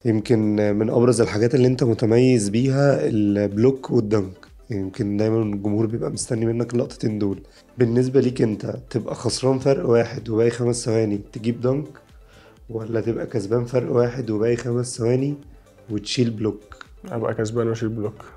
يمكن من ابرز الحاجات اللي انت متميز بيها البلوك والدنك يمكن دايما الجمهور بيبقى مستني منك اللقطتين دول بالنسبة ليك انت تبقى خسران فرق واحد وباقي خمس ثواني تجيب دنك ولا تبقى كسبان فرق واحد وباقي خمس ثواني وتشيل بلوك ابقى كسبان واشيل بلوك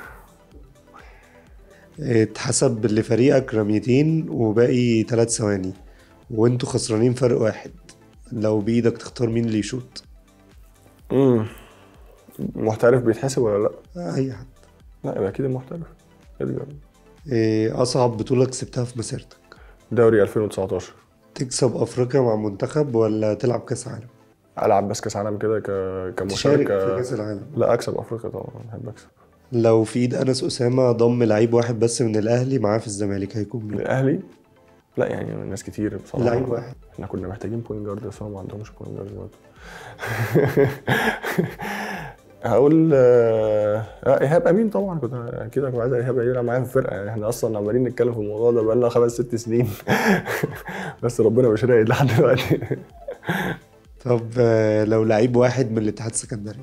اتحسب لفريقك رميتين وباقي ثلاث ثواني وانتوا خسرانين فرق واحد لو بإيدك تختار مين اللي يشوط امم محترف بيتحسب ولا لا؟ أي حد لا يبقى اكيد المحترف ادجار إيه أصعب بطولة كسبتها في مسيرتك دوري 2019 تكسب أفريقيا مع منتخب ولا تلعب كأس عالم العب بس كاس عالم كده ك... تشارك كمشارك في كأس العالم لا اكسب افريقيا طبعا بحب اكسب لو في إيد أنس أسامة ضم لعيب واحد بس من الأهلي معاه في الزمالك هيكون مين؟ الاهلي لا يعني ناس كتير بصراحه لعيب واحد احنا كنا محتاجين بوينت جارد بس هم ما عندهمش بوينت جارد برضه هقول آه، آه، ايهاب امين طبعا كنت اكيد كنت عايز ايهاب يلعب معايا في الفرقه يعني احنا اصلا عمالين نتكلم في الموضوع ده بقالنا خمس ست سنين بس ربنا مش رايد لحد دلوقتي طب آه، لو لعيب واحد من الاتحاد السكندري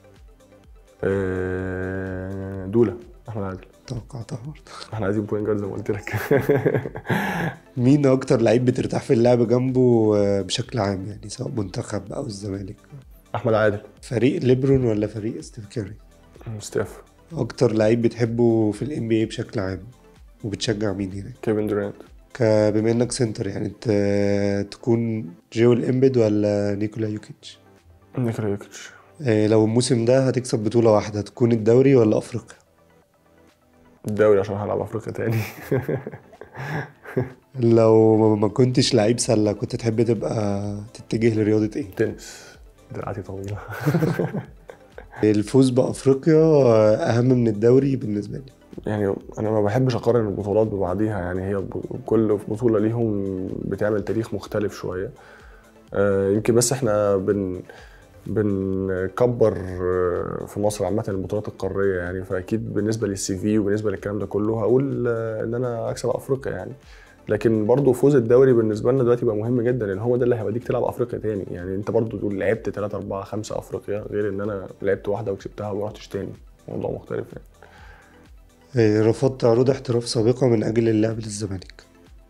آه، دوله احمد عادل توقعتها برضه احنا عايزين بوينت جارد زي ما قلت لك مين أكتر لعيب بترتاح في اللعب جنبه آه، بشكل عام يعني سواء منتخب أو الزمالك احمد عادل فريق ليبرون ولا فريق ستيف كاري ستيف أكتر لعيب بتحبه في ال NBA بشكل عام وبتشجع مين هناك كيفن دورانت ك- بما إنك سنتر يعني أنت تكون جويل إمبيد ولا نيكولا يوكيتش نيكولا يوكيتش آه، لو الموسم ده هتكسب بطولة واحدة هتكون الدوري ولا أفريقيا الدوري عشان هلعب افريقيا تاني لو ما- ما كنتش لعيب سلة كنت تحب تبقى تتجه لرياضة ايه؟ تنس دراعتي طويله الفوز بأفريقيا آه، أهم من الدوري بالنسبة لي يعني انا ما بحبش اقارن البطولات ببعضيها يعني هي ب- كل بطوله ليهم بتعمل تاريخ مختلف شويه آه، يمكن بس احنا بن بنكبر آه، في مصر عامه البطولات القاريه يعني فاكيد بالنسبه للسي في وبالنسبه للكلام ده كله هقول آه، ان انا اكسب افريقيا يعني لكن برضه فوز الدوري بالنسبه لنا دلوقتي بقى مهم جدا لان هو ده اللي هيوديك تلعب افريقيا تاني يعني انت برضه تقول لعبت 3 4 5 افريقيا غير ان انا لعبت واحده وكسبتها وما رحتش تاني موضوع مختلف يعني آه، رفضت عروض احتراف سابقة من أجل اللعب للزمالك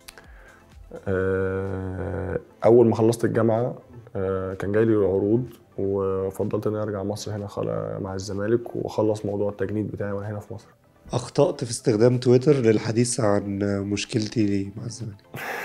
آه، اول ما خلصت الجامعه آه، كان جاي لي عروض وفضلت ان انا ارجع مصر هنا خلا- مع الزمالك واخلص موضوع التجنيد بتاعي وانا هنا في مصر أخطأت في استخدام تويتر للحديث عن مشكلتي مع الزمالك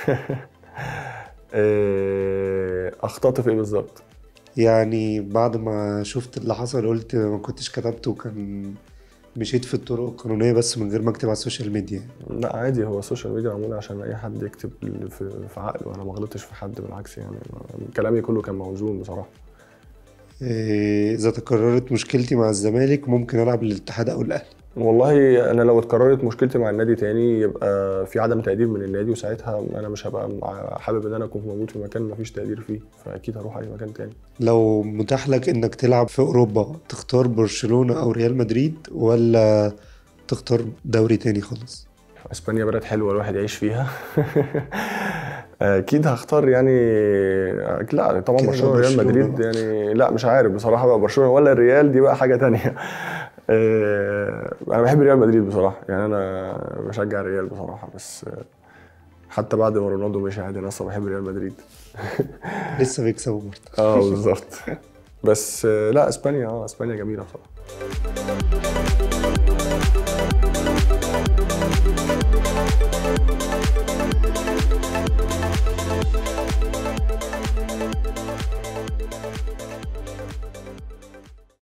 آه، اخطات في ايه بالظبط يعني بعد ما شفت اللي حصل قلت ما كنتش كتبت وكان مشيت في الطرق القانونية بس من غير ما اكتب على السوشيال ميديا لا عادي هو السوشيال ميديا معموله عشان اي حد يكتب اللي في في عقله انا ما غلطتش في حد بالعكس يعني كلامي كله كان موزون بصراحه إيه، إذا تكررت مشكلتي مع الزمالك ممكن ألعب للاتحاد أو الأهلي والله انا لو اتكررت مشكلتي مع النادي تاني يبقى في عدم تقدير من النادي وساعتها انا مش هبقى مع- حابب ان انا اكون موجود في مكان مفيش تقدير فيه فاكيد هروح اي مكان تاني لو متاح لك إنك تلعب في أوروبا تختار برشلونة أو ريال مدريد ولا تختار دوري تاني خالص اسبانيا بلد حلوه الواحد يعيش فيها اكيد هختار يعني لا طبعا كده برشلونه ريال برشلونة مدريد بقى. يعني لا مش عارف بصراحه بقى برشلونه ولا الريال دي بقى حاجه تانية آه، انا بحب ريال مدريد بصراحه يعني انا بشجع الريال بصراحه بس آه، حتى بعد ما رونالدو مشي عادي انا اصلا بحب ريال مدريد لسه بيكسبوا برضه اه بالظبط بس آه، لا اسبانيا اه اسبانيا جميله بصراحه